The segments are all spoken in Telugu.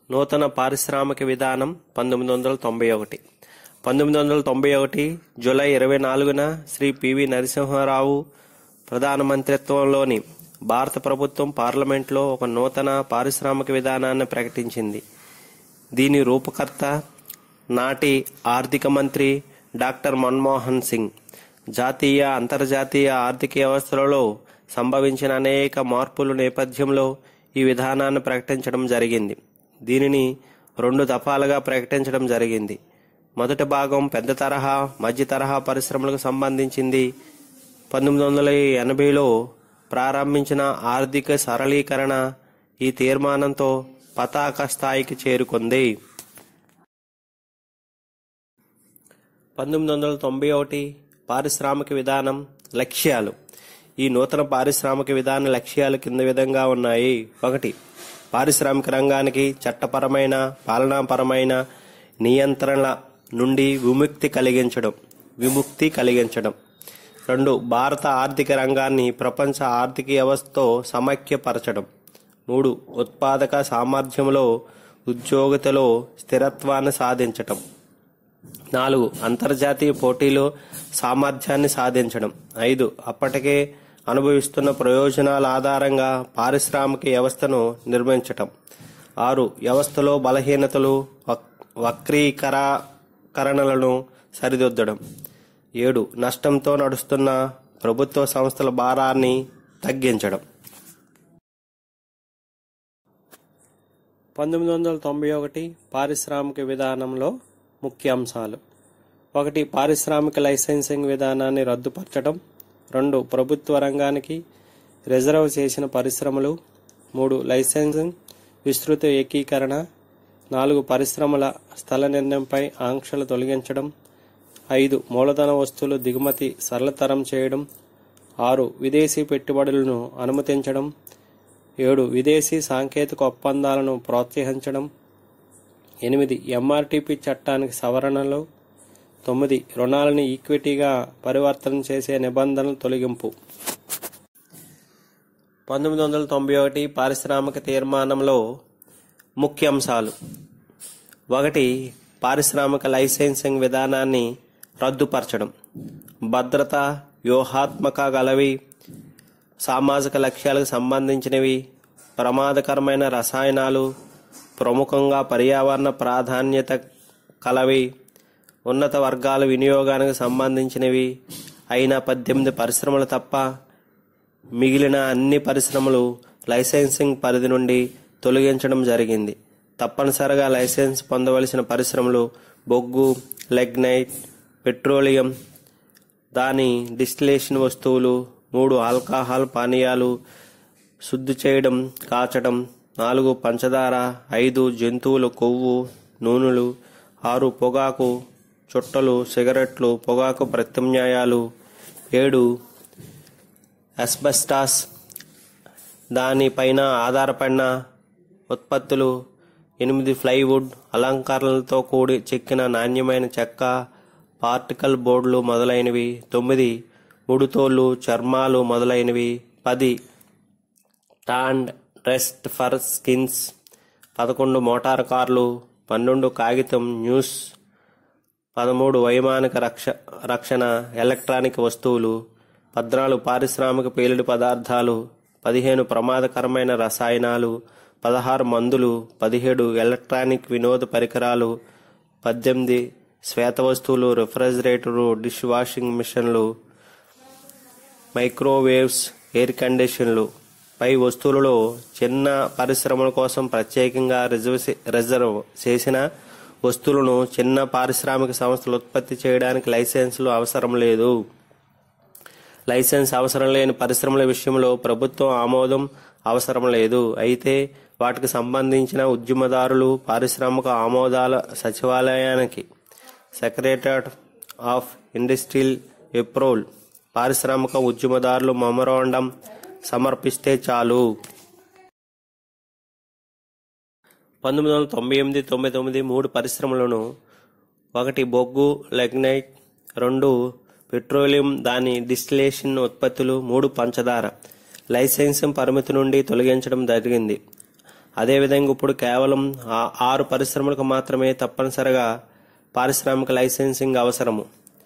నూతన పారిశ్రామిక విధానం పంతొమ్మిది వందల తొంభై ఒకటి పంతొమ్మిది వందల తొంభై ఒకటి జూలై ఇరవై నాలుగున శ్రీ పివి నరసింహారావు ప్రధానమంత్రిత్వంలోని భారత ప్రభుత్వం పార్లమెంట్లో ఒక నూతన పారిశ్రామిక విధానాన్ని ప్రకటించింది దీని రూపకర్త నాటి ఆర్థిక మంత్రి డాక్టర్ మన్మోహన్ సింగ్ జాతీయ అంతర్జాతీయ ఆర్థిక వ్యవస్థలలో సంభవించిన అనేక మార్పుల నేపథ్యంలో ఈ విధానాన్ని ప్రకటించడం జరిగింది దీనిని రెండు దఫాలుగా ప్రకటించడం జరిగింది మొదటి భాగం పెద్ద తరహా మధ్య తరహా పరిశ్రమలకు సంబంధించింది పంతొమ్మిది వందల ఎనభైలో ప్రారంభించిన ఆర్థిక సరళీకరణ ఈ తీర్మానంతో పతాక స్థాయికి చేరుకుంది పంతొమ్మిది వందల తొంభై ఒకటి పారిశ్రామిక విధానం లక్ష్యాలు ఈ నూతన పారిశ్రామిక విధాన లక్ష్యాలు కింద విధంగా ఉన్నాయి ఒకటి పారిశ్రామిక రంగానికి చట్టపరమైన పాలనాపరమైన నియంత్రణల నుండి విముక్తి కలిగించడం విముక్తి కలిగించడం రెండు భారత ఆర్థిక రంగాన్ని ప్రపంచ ఆర్థిక వ్యవస్థతో సమైక్యపరచడం మూడు ఉత్పాదక సామర్థ్యంలో ఉద్యోగితలో స్థిరత్వాన్ని సాధించటం నాలుగు అంతర్జాతీయ పోటీలో సామర్థ్యాన్ని సాధించడం ఐదు అప్పటికే అనుభవిస్తున్న ప్రయోజనాల ఆధారంగా పారిశ్రామిక వ్యవస్థను నిర్మించటం ఆరు వ్యవస్థలో బలహీనతలు వక్- వక్రీకరణలను సరిదిద్దడం ఏడు నష్టంతో నడుస్తున్న ప్రభుత్వ సంస్థల భారాన్ని తగ్గించడం పంతొమ్మిది వందల తొంభై ఒకటి పారిశ్రామిక విధానంలో ముఖ్య అంశాలు ఒకటి పారిశ్రామిక లైసెన్సింగ్ విధానాన్ని రద్దుపరచడం రెండు ప్రభుత్వ రంగానికి రిజర్వ్ చేసిన పరిశ్రమలు మూడు లైసెన్సింగ్ విస్తృత ఏకీకరణ నాలుగు పరిశ్రమల స్థల నిర్ణయంపై ఆంక్షలు తొలగించడం ఐదు మూలధన వస్తువులు దిగుమతి సరళతరం చేయడం ఆరు విదేశీ పెట్టుబడులను అనుమతించడం ఏడు విదేశీ సాంకేతిక ఒప్పందాలను ప్రోత్సహించడం ఎనిమిది ఎంఆర్టీపీ చట్టానికి సవరణలు తొమ్మిది రుణాలను ఈక్విటీగా పరివర్తన చేసే నిబంధనల తొలగింపు పంతొమ్మిది వందల తొంభై ఒకటి పారిశ్రామిక తీర్మానంలో ముఖ్య అంశాలు ఒకటి పారిశ్రామిక లైసెన్సింగ్ విధానాన్ని రద్దుపరచడం భద్రత వ్యూహాత్మక గలవి సామాజిక లక్ష్యాలకు సంబంధించినవి ప్రమాదకరమైన రసాయనాలు ప్రముఖంగా పర్యావరణ ప్రాధాన్యత కలవి ఉన్నత వర్గాల వినియోగానికి సంబంధించినవి అయిన పద్దెనిమిది పరిశ్రమలు తప్ప మిగిలిన అన్ని పరిశ్రమలు లైసెన్సింగ్ పరిధి నుండి తొలగించడం జరిగింది తప్పనిసరిగా లైసెన్స్ పొందవలసిన పరిశ్రమలు బొగ్గు లెగ్నైట్ పెట్రోలియం దాని డిస్టిలేషన్ వస్తువులు మూడు ఆల్కహాల్ పానీయాలు శుద్ధి చేయడం కాచడం నాలుగు పంచదార ఐదు జంతువుల కొవ్వు నూనెలు ఆరు పొగాకు చుట్టలు సిగరెట్లు పొగాకు ప్రత్యామ్నాయాలు ఏడు ఎస్బెస్టాస్ దానిపైన ఆధారపడిన ఉత్పత్తులు ఎనిమిది ప్లైవుడ్ అలంకరణలతో కూడి చెక్కిన నాణ్యమైన చెక్క పార్టికల్ బోర్డులు మొదలైనవి తొమ్మిది ముడుతోళ్ళు చర్మాలు మొదలైనవి పది టాండ్ రెస్ట్ ఫర్ స్కిన్స్ పదకొండు మోటార్ కార్లు పన్నెండు కాగితం న్యూస్ పదమూడు వైమానిక రక్ష రక్షణ ఎలక్ట్రానిక్ వస్తువులు పద్నాలుగు పారిశ్రామిక పేలుడు పదార్థాలు పదిహేను ప్రమాదకరమైన రసాయనాలు పదహారు మందులు పదిహేడు ఎలక్ట్రానిక్ వినోద పరికరాలు పద్దెనిమిది శ్వేత వస్తువులు రిఫ్రిజిరేటరు డిష్ వాషింగ్ మిషన్లు మైక్రోవేవ్స్ ఎయిర్ కండిషన్లు పై వస్తువులలో చిన్న పరిశ్రమల కోసం ప్రత్యేకంగా రిజర్వ్ రిజర్వ్ చేసిన వస్తువులను చిన్న పారిశ్రామిక సంస్థలు ఉత్పత్తి చేయడానికి లైసెన్సులు అవసరం లేదు లైసెన్స్ అవసరం లేని పరిశ్రమల విషయంలో ప్రభుత్వం ఆమోదం అవసరం లేదు అయితే వాటికి సంబంధించిన ఉద్యమదారులు పారిశ్రామిక ఆమోదాల సచివాలయానికి సెక్రటరేట్ ఆఫ్ ఇండస్ట్రియల్ ఎప్రోల్ పారిశ్రామిక ఉద్యమదారులు మెమోరాండం సమర్పిస్తే చాలు పంతొమ్మిది వందల తొంభై ఎనిమిది తొంభై తొమ్మిది మూడు పరిశ్రమలను ఒకటి బొగ్గు లెగ్నైట్ రెండు పెట్రోలియం దాని డిస్టిలేషన్ ఉత్పత్తులు మూడు పంచదార లైసెన్సింగ్ పరిమితి నుండి తొలగించడం జరిగింది అదేవిధంగా ఇప్పుడు కేవలం ఆ- ఆరు పరిశ్రమలకు మాత్రమే తప్పనిసరిగా పారిశ్రామిక లైసెన్సింగ్ అవసరము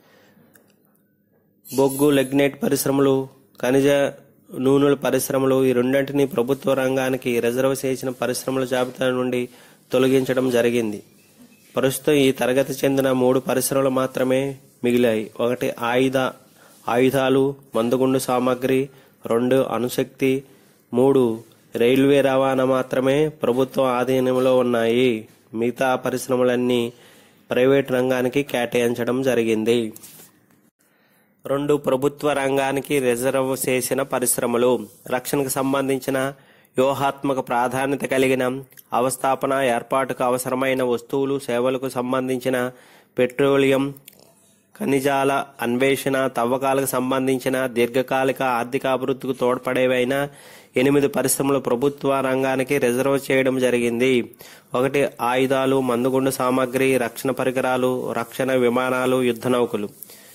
బొగ్గు లెగ్నైట్ పరిశ్రమలు ఖనిజ నూనెల పరిశ్రమలు ఈ రెండింటిని ప్రభుత్వ రంగానికి రిజర్వ్ చేసిన పరిశ్రమల జాబితా నుండి తొలగించడం జరిగింది ప్రస్తుతం ఈ తరగతి చెందిన మూడు పరిశ్రమలు మాత్రమే మిగిలాయి ఒకటి ఆయుధ ఆయుధాలు మందుగుండు సామాగ్రి రెండు అణుశక్తి మూడు రైల్వే రవాణా మాత్రమే ప్రభుత్వ ఆధీనంలో ఉన్నాయి మిగతా పరిశ్రమలన్నీ ప్రైవేట్ రంగానికి కేటాయించడం జరిగింది రెండు ప్రభుత్వ రంగానికి రిజర్వ్ చేసిన పరిశ్రమలు రక్షణకు సంబంధించిన వ్యూహాత్మక ప్రాధాన్యత కలిగిన అవస్థాపన ఏర్పాటుకు అవసరమైన వస్తువులు సేవలకు సంబంధించిన పెట్రోలియం ఖనిజాల అన్వేషణ తవ్వకాలకు సంబంధించిన దీర్ఘకాలిక ఆర్థిక అభివృద్ధికి తోడ్పడేవైన ఎనిమిది పరిశ్రమలు ప్రభుత్వ రంగానికి రిజర్వ్ చేయడం జరిగింది ఒకటి ఆయుధాలు మందుగుండు సామాగ్రి రక్షణ పరికరాలు రక్షణ విమానాలు యుద్ధ నౌకలు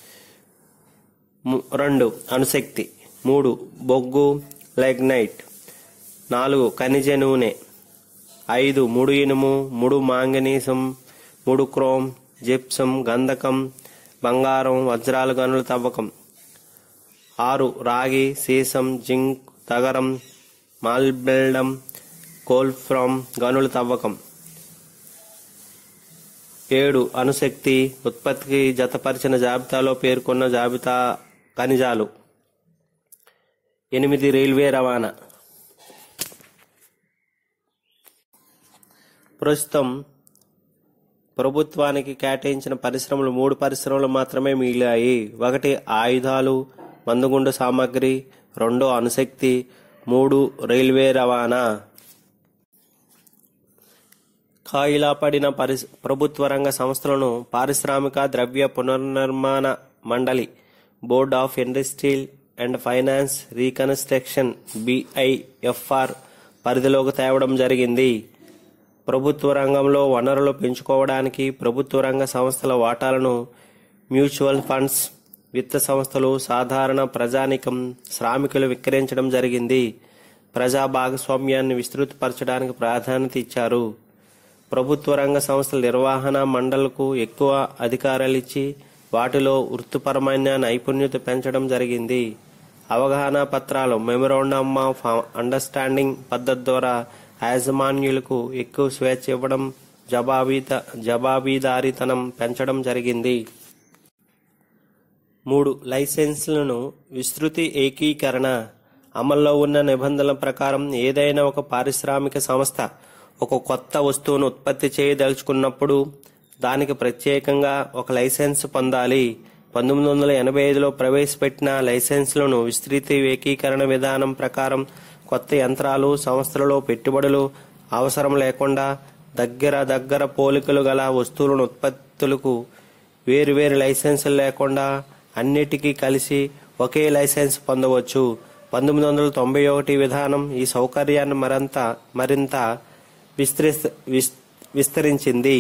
ము- రెండు అణుశక్తి మూడు బొగ్గు లెగ్నైట్ నాలుగు ఖనిజ నూనె ఐదు ముడు ఇనుము ముడు మాంగనీసం ముడు క్రోమ్ జిప్సం గంధకం బంగారం వజ్రాల గనుల తవ్వకం ఆరు రాగి సీసం జింక్ తగరం మాల్బెల్డం కోల్ఫ్రామ్ గనుల తవ్వకం ఏడు అణుశక్తి ఉత్పత్తికి జతపరిచిన జాబితాలో పేర్కొన్న జాబితా ఖనిజాలు ఎనిమిది రైల్వే రవాణా ప్రస్తుతం ప్రభుత్వానికి కేటాయించిన పరిశ్రమలు మూడు పరిశ్రమలు మాత్రమే మిగిలాయి ఒకటి ఆయుధాలు మందుగుండు సామాగ్రి రెండు అణుశక్తి మూడు రైల్వే రవాణా ఖాయిలా పడిన పరిస్ ప్రభుత్వ రంగ సంస్థలను పారిశ్రామిక ద్రవ్య పునర్నిర్మాణ మండలి Board of Industrial and Finance Reconstruction BIFR పరిధిలోకి తేవడం జరిగింది ప్రభుత్వ రంగంలో వనరులు పెంచుకోవడానికి ప్రభుత్వ రంగ సంస్థల వాటాలను మ్యూచువల్ ఫండ్స్ విత్త సంస్థలు సాధారణ ప్రజానికం శ్రామికులు విక్రయించడం జరిగింది ప్రజా భాగస్వామ్యాన్ని విస్తృతపరచడానికి ప్రాధాన్యత ఇచ్చారు ప్రభుత్వ రంగ సంస్థల నిర్వహణ మండలకు ఎక్కువ అధికారాలు ఇచ్చి వాటిలో వృత్తిపరమైన నైపుణ్యత పెంచడం జరిగింది అవగాహన పత్రాలు మెమోరాండమ్ ఆఫ్ అండర్స్టాండింగ్ పద్ధతి ద్వారా యాజమాన్యులకు ఎక్కువ స్వేచ్ఛ ఇవ్వడం జవాబీత జవాబీదారీతనం పెంచడం జరిగింది మూడు లైసెన్సులను విస్తృతి ఏకీకరణ అమల్లో ఉన్న నిబంధనల ప్రకారం ఏదైనా ఒక పారిశ్రామిక సంస్థ ఒక కొత్త వస్తువును ఉత్పత్తి చేయదలుచుకున్నప్పుడు దానికి ప్రత్యేకంగా ఒక లైసెన్స్ పొందాలి పంతొమ్మిది వందల ఎనభై ఐదులో ప్రవేశపెట్టిన లైసెన్సులను విస్తృత ఏకీకరణ విధానం ప్రకారం కొత్త యంత్రాలు సంస్థలలో పెట్టుబడులు అవసరం లేకుండా దగ్గర దగ్గర పోలికలు గల వస్తువులను ఉత్పత్తులకు వేరువేరు లైసెన్సులు లేకుండా అన్నిటికీ కలిసి ఒకే లైసెన్స్ పొందవచ్చు పంతొమ్మిది వందల తొంభై ఒకటి విధానం ఈ సౌకర్యాన్ని మరింత మరింత విస్తరిస్ విస్- విస్తరించింది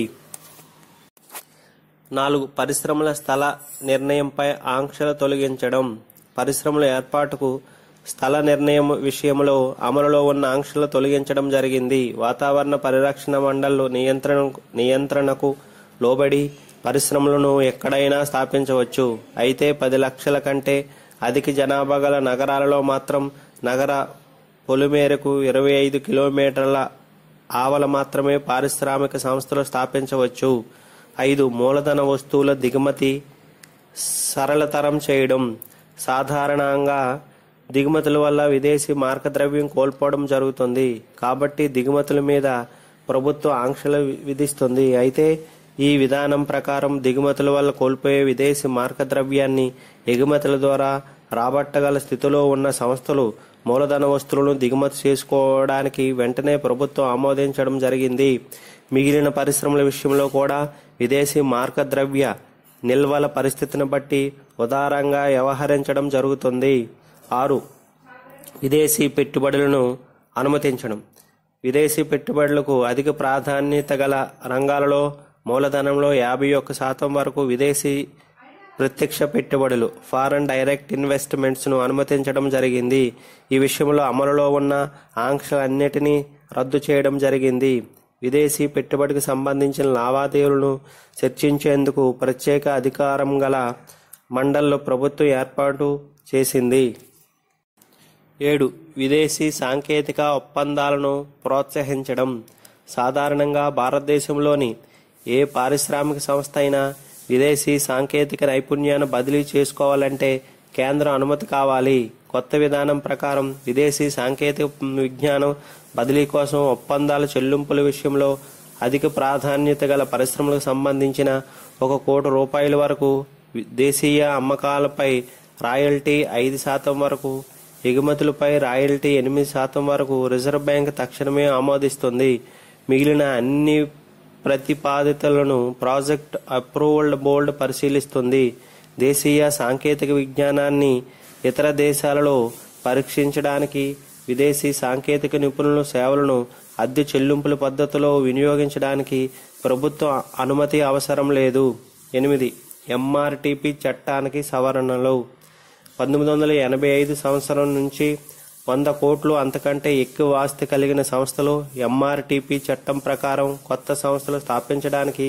నాలుగు పరిశ్రమల స్థల నిర్ణయంపై ఆంక్షలు తొలగించడం పరిశ్రమల ఏర్పాటుకు స్థల నిర్ణయం విషయంలో అమలులో ఉన్న ఆంక్షలు తొలగించడం జరిగింది వాతావరణ పరిరక్షణ మండళ్లు నియంత్రణ నియంత్రణకు లోబడి పరిశ్రమలను ఎక్కడైనా స్థాపించవచ్చు అయితే పది లక్షల కంటే అధిక జనాభా గల నగరాలలో మాత్రం నగర పొలిమేరకు ఇరవై ఐదు కిలోమీటర్ల ఆవల మాత్రమే పారిశ్రామిక సంస్థలు స్థాపించవచ్చు ఐదు మూలధన వస్తువుల దిగుమతి సరళతరం చేయడం సాధారణంగా దిగుమతుల వల్ల విదేశీ మార్కద్రవ్యం కోల్పోవడం జరుగుతుంది కాబట్టి దిగుమతుల మీద ప్రభుత్వం ఆంక్షలు వి- విధిస్తుంది అయితే ఈ విధానం ప్రకారం దిగుమతుల వల్ల కోల్పోయే విదేశీ మార్కద్రవ్యాన్ని ఎగుమతుల ద్వారా రాబట్టగల స్థితిలో ఉన్న సంస్థలు మూలధన వస్తువులను దిగుమతి చేసుకోవడానికి వెంటనే ప్రభుత్వం ఆమోదించడం జరిగింది మిగిలిన పరిశ్రమల విషయంలో కూడా విదేశీ మార్కద్రవ్య నిల్వల పరిస్థితిని బట్టి ఉదారంగా వ్యవహరించడం జరుగుతుంది ఆరు విదేశీ పెట్టుబడులను అనుమతించడం విదేశీ పెట్టుబడులకు అధిక ప్రాధాన్యత గల రంగాలలో మూలధనంలో యాభై ఒక్క శాతం వరకు విదేశీ ప్రత్యక్ష పెట్టుబడులు ఫారెన్ డైరెక్ట్ ఇన్వెస్ట్మెంట్స్ ను అనుమతించడం జరిగింది ఈ విషయంలో అమలులో ఉన్న ఆంక్షలన్నిటినీ రద్దు చేయడం జరిగింది విదేశీ పెట్టుబడికి సంబంధించిన లావాదేవీలను చర్చించేందుకు ప్రత్యేక అధికారం గల మండల్లో ప్రభుత్వం ఏర్పాటు చేసింది ఏడు విదేశీ సాంకేతిక ఒప్పందాలను ప్రోత్సహించడం సాధారణంగా భారతదేశంలోని ఏ పారిశ్రామిక సంస్థ అయినా విదేశీ సాంకేతిక నైపుణ్యాన్ని బదిలీ చేసుకోవాలంటే కేంద్ర అనుమతి కావాలి కొత్త విధానం ప్రకారం విదేశీ సాంకేతిక విజ్ఞానం బదిలీ కోసం ఒప్పందాల చెల్లింపుల విషయంలో అధిక ప్రాధాన్యత గల పరిశ్రమలకు సంబంధించిన ఒక కోటి రూపాయల వరకు వి- దేశీయ అమ్మకాలపై రాయల్టీ ఐదు శాతం వరకు ఎగుమతులపై రాయల్టీ ఎనిమిది శాతం వరకు రిజర్వ్ బ్యాంక్ తక్షణమే ఆమోదిస్తుంది మిగిలిన అన్ని ప్రతిపాదితలను ప్రాజెక్ట్ అప్రూవల్డ్ బోర్డు పరిశీలిస్తుంది దేశీయ సాంకేతిక విజ్ఞానాన్ని ఇతర దేశాలలో పరీక్షించడానికి విదేశీ సాంకేతిక నిపుణుల సేవలను అద్దె చెల్లింపుల పద్ధతిలో వినియోగించడానికి ప్రభుత్వ అనుమతి అవసరం లేదు ఎనిమిది ఎంఆర్టీపీ చట్టానికి సవరణలు పంతొమ్మిది వందల ఎనభై ఐదు సంవత్సరం నుంచి వంద కోట్లు అంతకంటే ఎక్కువ ఆస్తి కలిగిన సంస్థలు ఎంఆర్టీపీ చట్టం ప్రకారం కొత్త సంస్థలు స్థాపించడానికి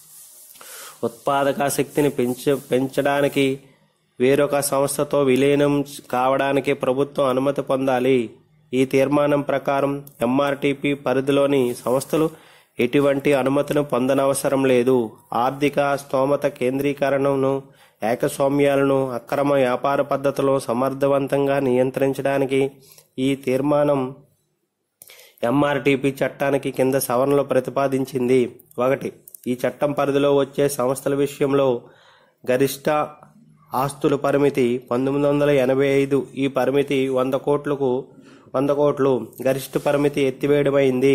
ఉత్పాదక శక్తిని పెంచ పెంచడానికి వేరొక సంస్థతో విలీనం కావడానికి ప్రభుత్వం అనుమతి పొందాలి ఈ తీర్మానం ప్రకారం ఎంఆర్టీపీ పరిధిలోని సంస్థలు ఎటువంటి అనుమతిని పొందనవసరం లేదు ఆర్థిక స్తోమత కేంద్రీకరణను ఏకస్వామ్యాలను అక్రమ వ్యాపార పద్ధతులను సమర్థవంతంగా నియంత్రించడానికి ఈ తీర్మానం ఎంఆర్టీపీ చట్టానికి కింద సవరణలు ప్రతిపాదించింది ఒకటి ఈ చట్టం పరిధిలో వచ్చే సంస్థల విషయంలో గరిష్ట ఆస్తుల పరిమితి పంతొమ్మిది వందల ఎనభై ఐదు ఈ పరిమితి వంద కోట్లకు వంద కోట్లు గరిష్ట పరిమితి ఎత్తివేయడమైంది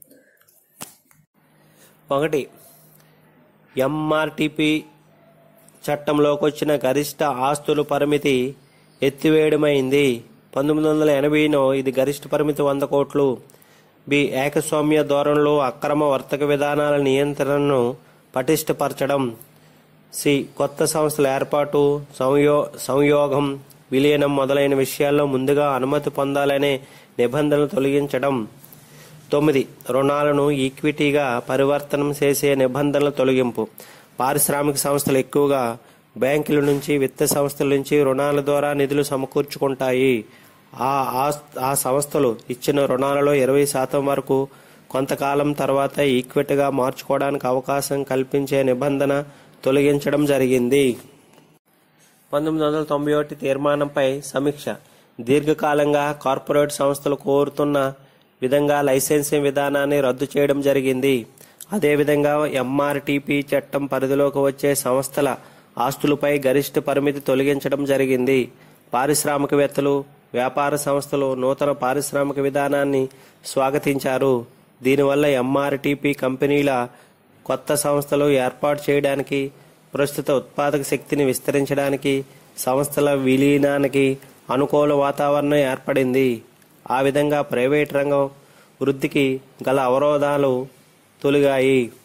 ఒకటి ఎంఆర్టీపీ చట్టంలోకి వచ్చిన గరిష్ట ఆస్తుల పరిమితి ఎత్తివేయడమైంది పంతొమ్మిది వందల ఎనభైలో ఇది గరిష్ట పరిమితి వంద కోట్లు బి ఏకస్వామ్య ధోరణిలో అక్రమ వర్తక విధానాల నియంత్రణను పటిష్టపరచడం సి కొత్త సంస్థల ఏర్పాటు సంయో సంయోగం విలీనం మొదలైన విషయాల్లో ముందుగా అనుమతి పొందాలనే నిబంధనలు తొలగించడం తొమ్మిది రుణాలను ఈక్విటీగా పరివర్తనం చేసే నిబంధనల తొలగింపు పారిశ్రామిక సంస్థలు ఎక్కువగా బ్యాంకుల నుంచి విత్త సంస్థల నుంచి రుణాల ద్వారా నిధులు సమకూర్చుకుంటాయి ఆ ఆస్- ఆ సంస్థలు ఇచ్చిన రుణాలలో ఇరవై శాతం వరకు కొంతకాలం తర్వాత ఈక్విటీగా మార్చుకోవడానికి అవకాశం కల్పించే నిబంధన తొలగించడం జరిగింది పంతొమ్మిది వందల తొంభై ఒకటి తీర్మానంపై సమీక్ష దీర్ఘకాలంగా కార్పొరేట్ సంస్థలు కోరుతున్న విధంగా లైసెన్సింగ్ విధానాన్ని రద్దు చేయడం జరిగింది అదేవిధంగా ఎంఆర్టీపీ చట్టం పరిధిలోకి వచ్చే సంస్థల ఆస్తులపై గరిష్ట పరిమితి తొలగించడం జరిగింది పారిశ్రామికవేత్తలు వ్యాపార సంస్థలు నూతన పారిశ్రామిక విధానాన్ని స్వాగతించారు దీనివల్ల ఎంఆర్టీపీ కంపెనీల కొత్త సంస్థలు ఏర్పాటు చేయడానికి ప్రస్తుత ఉత్పాదక శక్తిని విస్తరించడానికి సంస్థల విలీనానికి అనుకూల వాతావరణం ఏర్పడింది ఆ విధంగా ప్రైవేట్ రంగం వృద్ధికి గల అవరోధాలు తొలగాయి